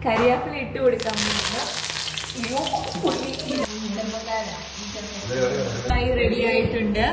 കരിയാപ്പില ഇട്ട് കൊടുക്കാൻ പോകുന്നത് അയ്യോ, പൊട്ടി. ഫ്രൈ റെഡി ആയിട്ടുണ്ട്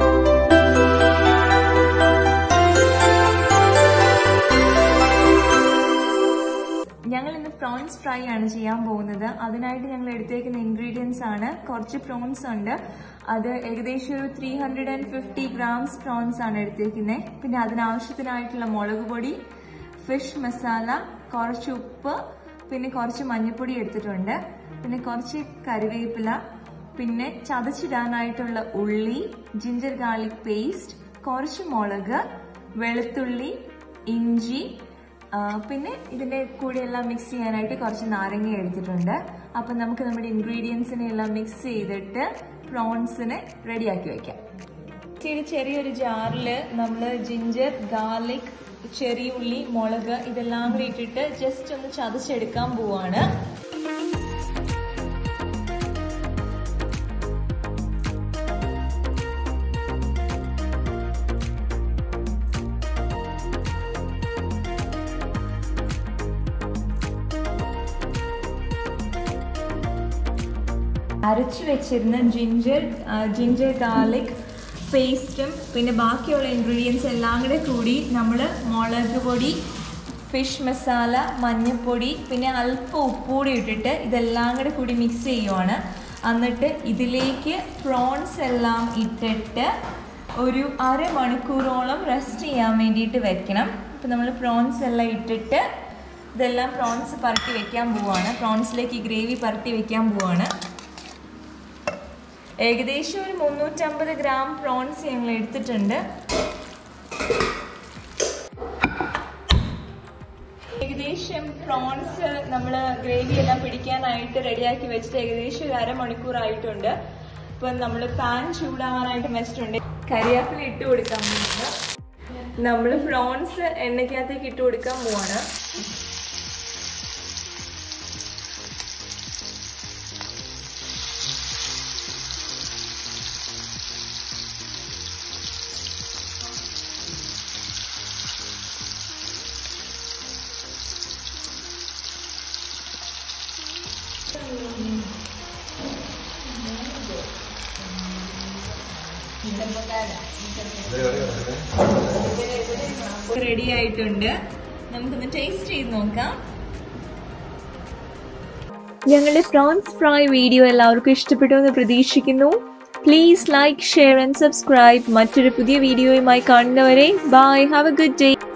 ഞങ്ങൾ ഇന്ന് പ്രോൺസ് ഫ്രൈ ആണ് ചെയ്യാൻ പോകുന്നത് അതിനായിട്ട് ഞങ്ങൾ എടുത്തേക്കുന്ന ഇൻഗ്രീഡിയൻസ് ആണ് കുറച്ച് പ്രോൺസ് ഉണ്ട് അത് ഏകദേശം ഒരു three hundred and fifty grams prawns ആണ് എടുത്തേക്കുന്നത് പിന്നെ അതിനാവശ്യത്തിനായിട്ടുള്ള മുളക് പൊടി ഫിഷ് മസാല കുറച്ച് ഉപ്പ് പിന്നെ കുറച്ച് മഞ്ഞൾപ്പൊടി എടുത്തിട്ടുണ്ട് പിന്നെ കുറച്ച് കറിവേപ്പില പിന്നെ ചതച്ചിടാനായിട്ടുള്ള ഉള്ളി ജിഞ്ചർ ഗാർലിക് പേസ്റ്റ് കുറച്ച് മുളക് വെളുത്തുള്ളി ഇഞ്ചി ആ, പിന്നെ ഇതിന്റെ കൂടെ എല്ലാം മിക്സ് ചെയ്യാനായിട്ട് കുറച്ച് നാരങ്ങ എടുത്തിട്ടുണ്ട് അപ്പം നമുക്ക് നമ്മുടെ ഇൻഗ്രീഡിയൻസിനെ എല്ലാം മിക്സ് ചെയ്തിട്ട് പ്രോൺസിനെ റെഡിയാക്കി വെക്കാം ഇച്ചിരി ചെറിയൊരു ജാറിൽ നമ്മൾ ജിഞ്ചർ ഗാർലിക് ചെറിയ ഉള്ളി മുളക് ഇതെല്ലാം കൂടി ഇട്ടിട്ട് ജസ്റ്റ് ഒന്ന് ചതച്ചെടുക്കാൻ പോവാണ് അരച്ചു വെച്ചിരുന്ന ജിഞ്ചർ ജിഞ്ചർ ഗാർലിക് പേസ്റ്റും പിന്നെ ബാക്കിയുള്ള ഇൻഗ്രീഡിയൻസ് എല്ലാം കൂടെ കൂടി നമ്മൾ മുളക് പൊടി ഫിഷ് മസാല മഞ്ഞൾപ്പൊടി പിന്നെ അല്പം ഉപ്പുകൂടി ഇട്ടിട്ട് ഇതെല്ലാം കൂടെ കൂടി മിക്സ് ചെയ്യുവാണ് എന്നിട്ട് ഇതിലേക്ക് പ്രോൺസ് എല്ലാം ഇട്ടിട്ട് ഒരു അരമണിക്കൂറോളം റെസ്റ്റ് ചെയ്യാൻ വേണ്ടിയിട്ട് വെക്കണം അപ്പം നമ്മൾ പ്രോൺസ് എല്ലാം ഇട്ടിട്ട് ഇതെല്ലാം പ്രോൺസ് പരട്ടി വെക്കാൻ പോവാണ് പ്രോൺസിലേക്ക് ഈ ഗ്രേവി പരട്ടി വെക്കാൻ പോവാണ് ഏകദേശം ഒരു മുന്നൂറ്റമ്പത് ഗ്രാം പ്രോൺസ് ഞങ്ങൾ എടുത്തിട്ടുണ്ട് ഏകദേശം പ്രോൺസ് നമ്മൾ ഗ്രേവി എല്ലാം പിടിക്കാനായിട്ട് റെഡിയാക്കി വെച്ചിട്ട് ഏകദേശം ഒരു അരമണിക്കൂർ ആയിട്ടുണ്ട് ഇപ്പം നമ്മൾ പാൻ ചൂടാവാനായിട്ട് വെച്ചിട്ടുണ്ട് കരിയാപ്പില ഇട്ട് കൊടുക്കാൻ പോകുന്നത് നമ്മൾ പ്രോൺസ് എണ്ണയ്ക്കകത്തേക്ക് ഇട്ട് കൊടുക്കാൻ പോവാണ് റെഡി ആയിട്ടുണ്ട് നമുക്കൊന്ന് ടേസ്റ്റ് ചെയ്ത് നോക്കാം ഞങ്ങളുടെ പ്രോൺസ് ഫ്രൈ വീഡിയോ എല്ലാവർക്കും ഇഷ്ടപ്പെട്ടു എന്ന് പ്രതീക്ഷിക്കുന്നു please like share and subscribe മറ്റൊരു പുതിയ വീഡിയോയുമായി കാണുന്നവരെ bye have a good day